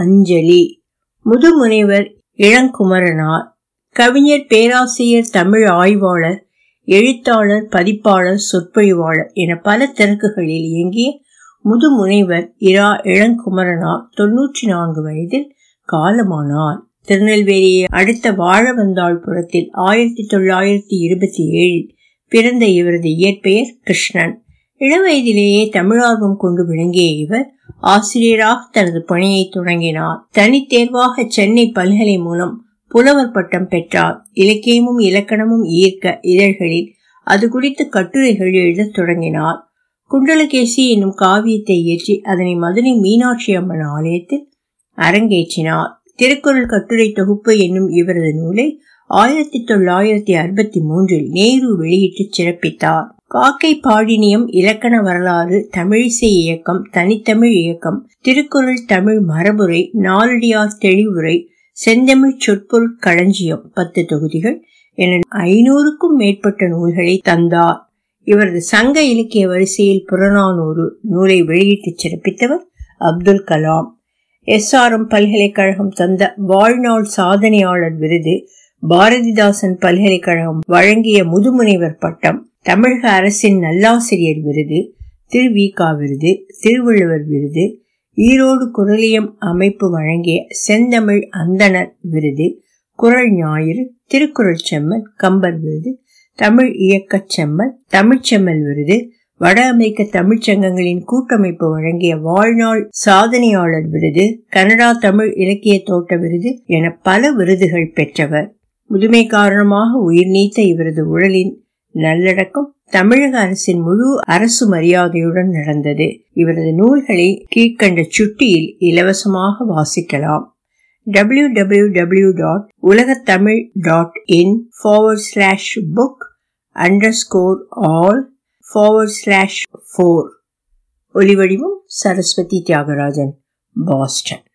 அஞ்சலி முதுமுனைவர் இளங்குமரனார் கவிஞர் பேராசிரியர் தமிழ் ஆய்வாளர் எழுத்தாளர் பதிப்பாளர் சொற்பொழிவாளர் என பல திறக்குகளில் இயங்கிய முதுமுனைவர் இரா இளங்குமரனார் தொன்னூற்றி நான்கு வயதில் காலமானார் திருநெல்வேலியை அடுத்த வாழவந்தாள்புரத்தில் ஆயிரத்தி தொள்ளாயிரத்தி இருபத்தி ஏழில் பிறந்த இவரது இயற்பெயர் கிருஷ்ணன் இளவயதிலேயே தமிழார்வம் கொண்டு விளங்கிய இவர் ஆசிரியராக தனது பணியை தொடங்கினார் தனித்தேர்வாக சென்னை பல்கலை மூலம் புலவர் பட்டம் பெற்றார் இலக்கியமும் இலக்கணமும் ஈர்க்க இதழ்களில் அது குறித்து கட்டுரைகள் எழுதத் தொடங்கினார் குண்டலகேசி என்னும் காவியத்தை இயற்றி அதனை மதுரை மீனாட்சி அம்மன் ஆலயத்தில் அரங்கேற்றினார் திருக்குறள் கட்டுரை தொகுப்பு என்னும் இவரது நூலை ஆயிரத்தி தொள்ளாயிரத்தி அறுபத்தி மூன்றில் நேரு வெளியிட்டு சிறப்பித்தார் காக்கை பாடினியம் இலக்கண வரலாறு தமிழிசை இயக்கம் தனித்தமிழ் இயக்கம் திருக்குறள் தமிழ் மரபுரை நாலடியார் தெளிவுரை செந்தமிழ் சொற்பொருள் களஞ்சியம் பத்து தொகுதிகள் என ஐநூறுக்கும் மேற்பட்ட நூல்களை தந்தார் இவரது சங்க இலக்கிய வரிசையில் புறநானூறு நூலை வெளியிட்டு சிறப்பித்தவர் Abdul Kalam S R M பல்கலைக்கழகம் தந்த வாழ்நாள் சாதனையாளர் விருது பாரதிதாசன் பல்கலைக்கழகம் வழங்கிய முதுமுனைவர் பட்டம் தமிழக அரசின் நல்லாசிரியர் விருது திருவிகா விருது திருவள்ளுவர் விருது ஈரோடு குரலியம் அமைப்பு வழங்கிய செந்தமிழ் அந்தனர் விருது குரல் ஞாயிறு திருக்குறள் செம்மல் கம்பர் விருது தமிழ் இயக்கச் செம்மல் தமிழ்ச்செம்மல் விருது வட அமெரிக்க தமிழ்ச்சங்கங்களின் கூட்டமைப்பு வழங்கிய வாழ்நாள் சாதனையாளர் விருது கனடா தமிழ் இலக்கிய தோட்ட விருது என பல விருதுகள் பெற்றவர் முதுமை காரணமாக உயிர் நீத்த இவரது உடலின் நல்லடக்கம் தமிழக அரசின் முழு அரசு மரியாதையுடன் நடந்தது இவரது நூல்களை கீழ்கண்ட சுட்டியில் இலவசமாக வாசிக்கலாம் W W W dot Ulagathamizh dot in forward slash book underscore all forward slash four ஒலிவடிவம் சரஸ்வதி தியாகராஜன் பாஸ்டன்